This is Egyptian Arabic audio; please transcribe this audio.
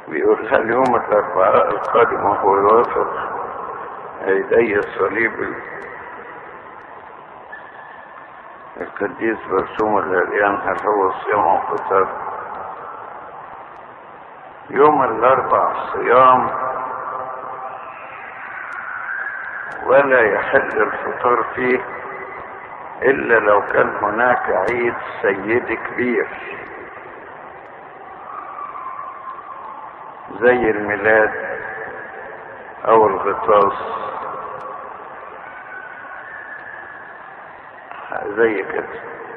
بيقول هل يوم الأربعاء القادم هو يوافق عيدي الصليب القديس برسوم الهريان هل هو صيام أو فطر يوم الأربع صيام ولا يحل الفطور فيه إلا لو كان هناك عيد سيدي كبير زي الميلاد أو الغطاس زي كده